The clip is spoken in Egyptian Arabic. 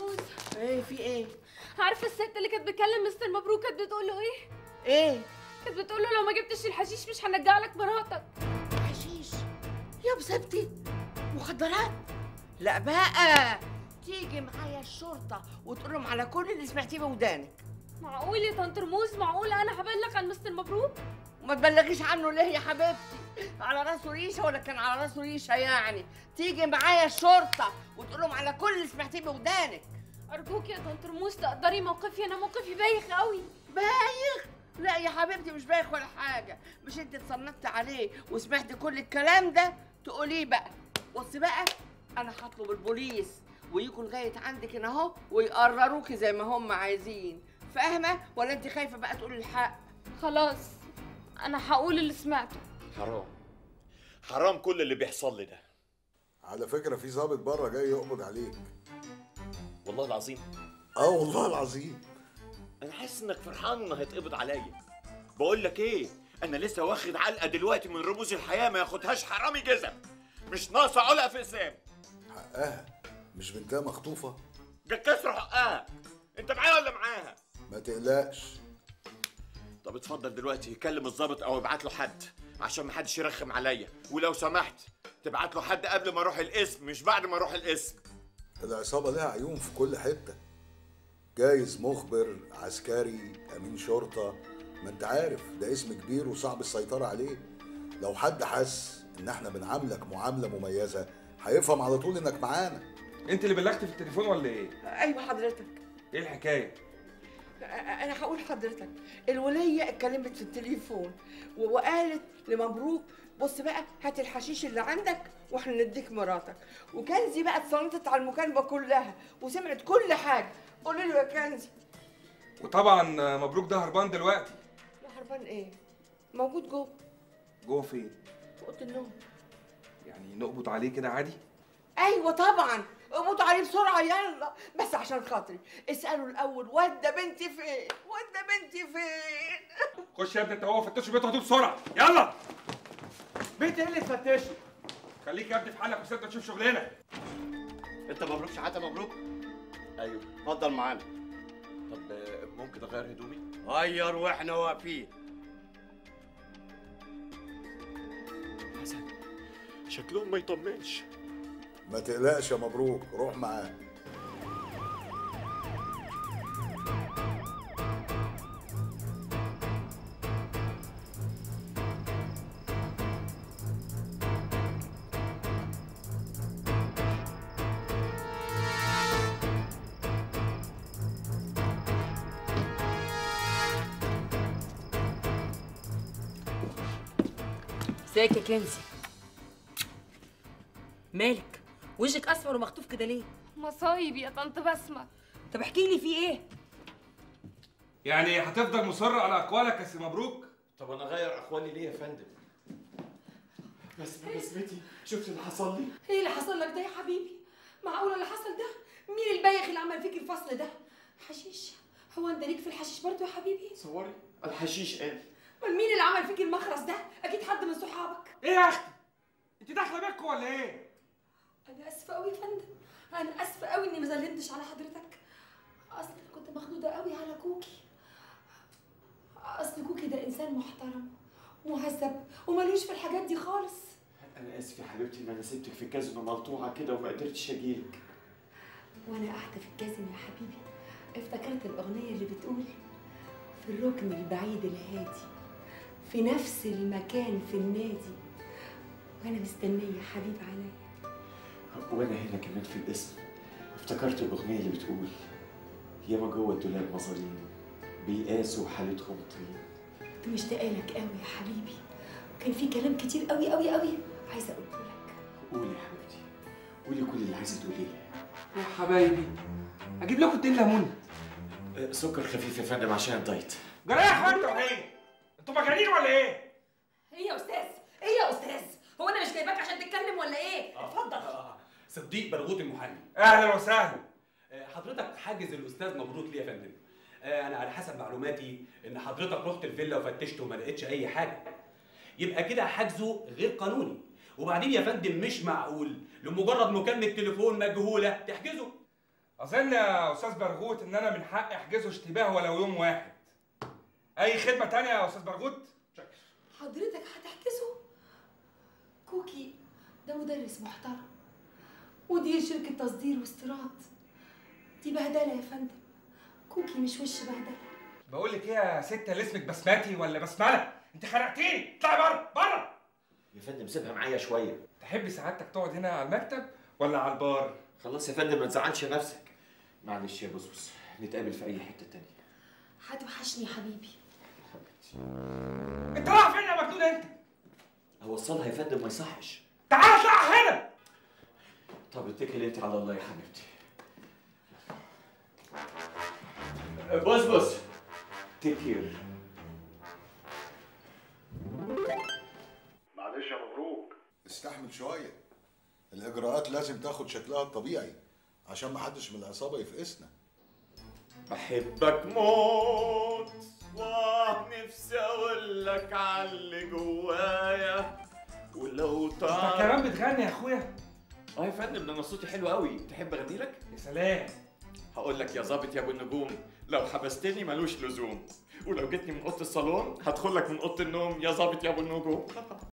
ترموز ايه في ايه عارفه الست اللي كانت بتكلم مستر مبروك كانت بتقول له ايه ايه كانت بتقول له لو ما جبتش الحشيش مش هنرجع لك مراتك حشيش يا بسبتي مخدرات لا بقى تيجي معايا الشرطه وتقول لهم على كل اللي سمعتيه بودانك معقول يا طنط رموز معقول انا هبلغ عن مستر مبروك وما تبلغيش عنه ليه يا حبيبتي على راسه ريشه ولا كان على راسه ريشه يعني تيجي معايا الشرطه وتقول لهم على كل اللي سمعتيه بودانك ارجوك يا طنط رموز تقدري موقفي انا موقفي بايخ قوي بايخ لا يا حبيبتي مش بايخ ولا حاجه مش انت اتصنفت عليه وسمعت كل الكلام ده تقوليه بقى بصي بقى انا هطلب البوليس ويجوا لغايه عندك هنا اهو ويقرروكي زي ما هم عايزين فاهمه ولا انت خايفه بقى تقولي الحق خلاص انا هقول اللي سمعته حرام حرام كل اللي بيحصل لي ده على فكرة في ظابط بره جاي يقبض عليك والله العظيم اه والله العظيم انا حاسس انك فرحان انه هيتقبض عليا بقول لك ايه انا لسه واخد علقه دلوقتي من رموز الحياه ما ياخدهاش حرامي جزم مش ناقصه علقه في اسام حقها مش بنتها مخطوفة جا كسر حقها انت معايا ولا معاها ما تقلقش طب اتفضل دلوقتي كلم الضابط او ابعت له حد عشان ما حدش يرخم عليا ولو سمحت تبعت له حد قبل ما اروح القسم مش بعد ما اروح القسم العصابة لها عيون في كل حتة جايز مخبر عسكري أمين شرطة ما انت عارف ده اسم كبير وصعب السيطرة عليه لو حد حس ان احنا بنعاملك معاملة مميزة هيفهم على طول انك معانا انت اللي بلغت في التليفون ولا ايه؟ ايوه حضرتك ايه الحكايه؟ انا هقول حضرتك الوليه اتكلمت في التليفون و- وقالت لمبروك بص بقى هات الحشيش اللي عندك واحنا نديك مراتك وكنزي بقى اتصنتت على المكالمه كلها وسمعت كل حاجه قولي له يا كنزي وطبعا مبروك ده هربان دلوقتي يا هربان ايه موجود جوه جوه فين؟ في اوضه النوم يعني نقبض عليه كده عادي؟ ايوه طبعا قبضوا عليه بسرعه يلا بس عشان خاطري اسالوا الاول وده بنتي فين وده بنتي فين خش يا ابني انت هو فتشوا بيته هاتوه بسرعه يلا بيت ايه اللي تفتشه؟ خليك يا ابني في حالك وسيبنا نشوف شغلنا انت مبروك شحاته مبروك؟ ايوه اتفضل معانا طب آه، ممكن اغير هدومي غير واحنا واقفين حسن شكلهم ما يطمنش ما تقلقش يا مبروك روح معاه ازيك يا كنزي مالك وشك اصفر ومخطوف كده ليه مصايب يا طنط بسمة طب احكي لي في ايه يعني هتفضل مصر على اقوالك يا سي مبروك طب انا اغير اقوالي ليه يا فندم بس بسمتي شفت اللي حصل لي ايه اللي حصل لك ده يا حبيبي معقول اللي حصل ده مين البايخ اللي عمل فيك الفصل ده حشيش هو انت ليك في الحشيش برضه يا حبيبي صوري الحشيش قال امال مين اللي عمل فيك المخرس ده اكيد حد من صحابك ايه يا اختي انت داخله بيتكم ولا ايه انا اسفه قوي يا فندم انا اسفه قوي اني ما زلمتش على حضرتك اصل أنا كنت مخدوده قوي على كوكي اصل كوكي ده انسان محترم مهذب وملوش في الحاجات دي خالص انا اسف يا حبيبتي ان انا سبتك في كازينو مقطوعه كده وما قدرتش اجيلك وانا قاعده في الكازينو يا حبيبي افتكرت الاغنيه اللي بتقول في الركن البعيد الهادي في نفس المكان في النادي وانا مستنيه يا حبيب عينيا وانا هنا كمان في الاسم افتكرت الاغنيه اللي بتقول ياما جوه الدولاب مظالم بيقاسوا حالتهم طين كنت مشتاقه لك قوي يا حبيبي وكان في كلام كتير قوي قوي قوي عايزه اقوله لك قولي يا حبيبتي قولي كل اللي عايزه تقوليه يا حبايبي اجيب لكم اتنين ليمون أه، سكر خفيف يا فندم عشان الدايت جرى يا اخوان انتوا ايه انتوا مجانين ولا ايه ايه يا استاذ ايه يا استاذ هو انا مش جايباك عشان تتكلم ولا ايه اتفضل صديق برغوت المحامي اهلا وسهلا آه، حضرتك حاجز الاستاذ مبروك ليه يا فندم آه، انا على حسب معلوماتي ان حضرتك رحت الفيلا وفتشت وما لقيتش اي حاجه يبقى كده حجزه غير قانوني وبعدين يا فندم مش معقول لمجرد مكالمه تليفون مجهوله تحجزه اظن يا استاذ برغوت ان انا من حقي احجزه اشتباه ولو يوم واحد اي خدمه تانية يا استاذ برغوت حضرتك هتحجزه كوكي ده مدرس محترم ودي شركة تصدير واستيراد دي بهدلة يا فندم كوكي مش وش بهدلة بقول لك ايه يا ست اللي اسمك بسماتي ولا بسمله انت خنقتيني اطلعي بره بره يا فندم سيبها معايا شويه تحب سعادتك تقعد هنا على المكتب ولا على البار خلاص يا فندم ما تزعلش نفسك معلش يا بصبص نتقابل في اي حته تانية هتوحشني يا حبيبي انت رايح فين يا مجنون انت هوصلها يا فندم ما يصحش تعال اطلع هنا طب اتكل انت على الله يا حبيبتي بصبص تيك كير معلش يا مبروك استحمل شويه الاجراءات لازم تاخد شكلها الطبيعي عشان ما حدش من العصابه يفقسنا بحبك موت واه نفسي اقول لك على اللي جوايا ولو انت تعرف كمان بتغني يا اخويا اه يا فندم ده انا صوتي حلو قوي تحب اغني لك يا سلام هقول لك يا ظابط يا ابو النجوم لو حبستني ملوش لزوم ولو جيتني من اوضه الصالون هدخل لك من اوضه النوم يا ظابط يا ابو النجوم